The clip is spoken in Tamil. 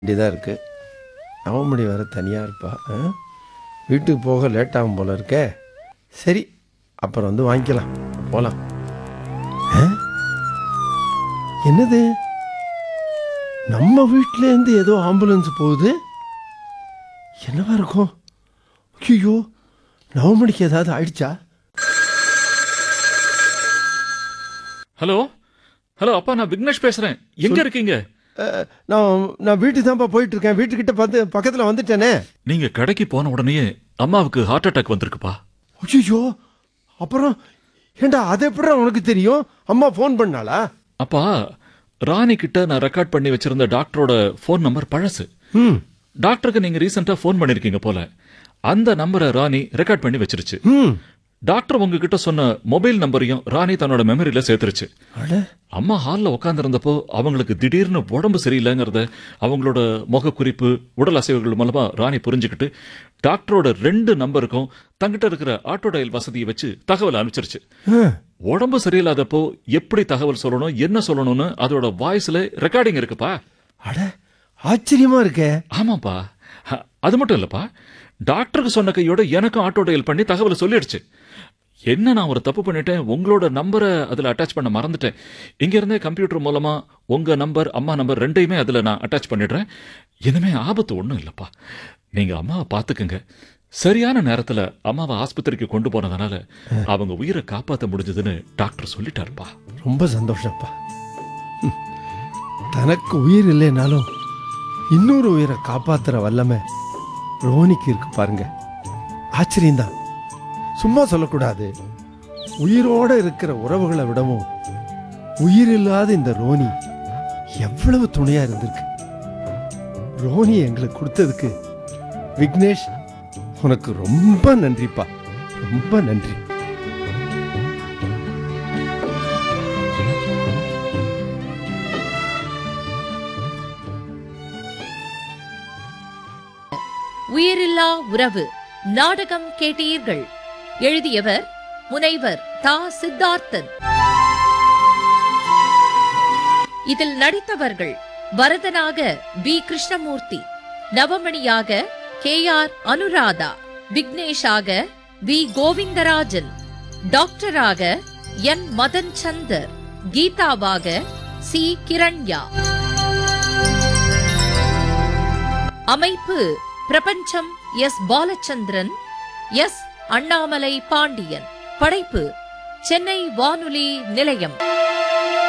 வேண்டியதாக இருக்குது நவமணி வேறு தனியாக இருப்பா ஆ? வீட்டுக்கு போக லேட் ஆகும் போல இருக்கே சரி அப்புறம் வந்து வாங்கிக்கலாம் போகலாம் என்னது நம்ம வீட்டிலேருந்து ஏதோ ஆம்புலன்ஸ் போகுது என்னவா இருக்கும் ஐயோ நவமணிக்கு ஏதாவது ஆயிடுச்சா ஹலோ ஹலோ அப்பா நான் விக்னேஷ் பேசுறேன் எங்க இருக்கீங்க அஹ், நான் நான் வீட்டுக்கு தான்ப்பா போயிட்டு இருக்கேன் வீட்டுக்கிட்ட பார்த்து பக்கத்தில் வந்துட்டேனே நீங்க கடைக்கு போன உடனேயே அம்மாவுக்கு ஹார்ட் அட்டாக் வந்திருக்குப்பா ஐயோ அப்புறம் ஏண்டா அது எப்படி உனக்கு தெரியும் அம்மா ஃபோன் பண்ணாளா அப்பா ராணி கிட்ட நான் ரெக்கார்ட் பண்ணி வச்சிருந்த டாக்டரோட ஃபோன் நம்பர் பழசு ம் டாக்டருக்கு நீங்க ரீசெண்டா ஃபோன் பண்ணிருக்கீங்க போல அந்த நம்பரை ராணி ரெக்கார்ட் பண்ணி வச்சிருச்சு ம் டாக்டர் உங்ககிட்ட சொன்ன மொபைல் நம்பரையும் ராணி தன்னோட மெமரியில சேர்த்துருச்சு அட அம்மா ஹாலில் உட்காந்துருந்தப்போ அவங்களுக்கு திடீர்னு உடம்பு சரியில்லைங்கிறத அவங்களோட முகக்குறிப்பு உடல் அசைவுகள் மூலமா ராணி புரிஞ்சுக்கிட்டு டாக்டரோட ரெண்டு நம்பருக்கும் தங்கிட்ட இருக்கிற ஆட்டோ டயல் வசதியை வச்சு தகவல் அனுப்பிச்சிருச்சு அஹ், உடம்பு சரியில்லாதப்போ எப்படி தகவல் சொல்லணும் என்ன சொல்லணும்னு அதோட வாய்ஸ்ல ரெக்கார்டிங் இருக்குப்பா அட ஆச்சரியமா இருக்கே ஆமாப்பா அ- அது மட்டும் இல்லப்பா டாக்டருக்கு சொன்ன கையோட எனக்கும் ஆட்டோ டயல் பண்ணி தகவலை சொல்லிடுச்சு என்ன நான் ஒரு தப்பு பண்ணிட்டேன் உங்களோட நம்பரை அதில் அட்டாச் பண்ண மறந்துட்டேன் இங்க இருந்தே கம்ப்யூட்டர் மூலமா உங்க நம்பர் அம்மா நம்பர் ரெண்டையுமே அதில் நான் அட்டாச் பண்ணிடுறேன் இனிமே ஆபத்து ஒன்றும் இல்லப்பா நீங்க அம்மாவை பார்த்துக்குங்க சரியான நேரத்துல அம்மாவை ஆஸ்பத்திரிக்கு கொண்டு போனதுனால அவங்க உயிரை காப்பாற்ற முடிஞ்சதுன்னு டாக்டர் சொல்லிட்டாருப்பா ரொம்ப சந்தோஷம்ப்பா ம். தனக்கு உயிர் இல்லைனாலும் இன்னொரு உயிரை காப்பாத்துற வல்லமை ரோனிக்கு இருக்கு பாருங்க ஆச்சரியம்தான் சும்மா சொல்லக்கூடாது உயிரோட இருக்கிற உறவுகளை விடவும் உயிர் இல்லாத இந்த ரோனி எவ்வளவு துணையா இருந்திருக்கு ரோனி எங்களுக்கு கொடுத்ததுக்கு விக்னேஷ் உனக்கு ரொம்ப நன்றிப்பா ரொம்ப நன்றி உயிரில்லா உறவு நாடகம் கேட்டீர்கள் எழுதியவர் முனைவர் தா சித்தார்த்தன் இதில் நடித்தவர்கள் வரதனாக பி கிருஷ்ணமூர்த்தி நவமணியாக கே ஆர் அனுராதா விக்னேஷாக வி கோவிந்தராஜன் டாக்டராக என் மதன் சந்தர் கீதாவாக சி கிரண்யா அமைப்பு பிரபஞ்சம் எஸ் பாலச்சந்திரன் எஸ் அண்ணாமலை பாண்டியன் படைப்பு சென்னை வானொலி நிலையம்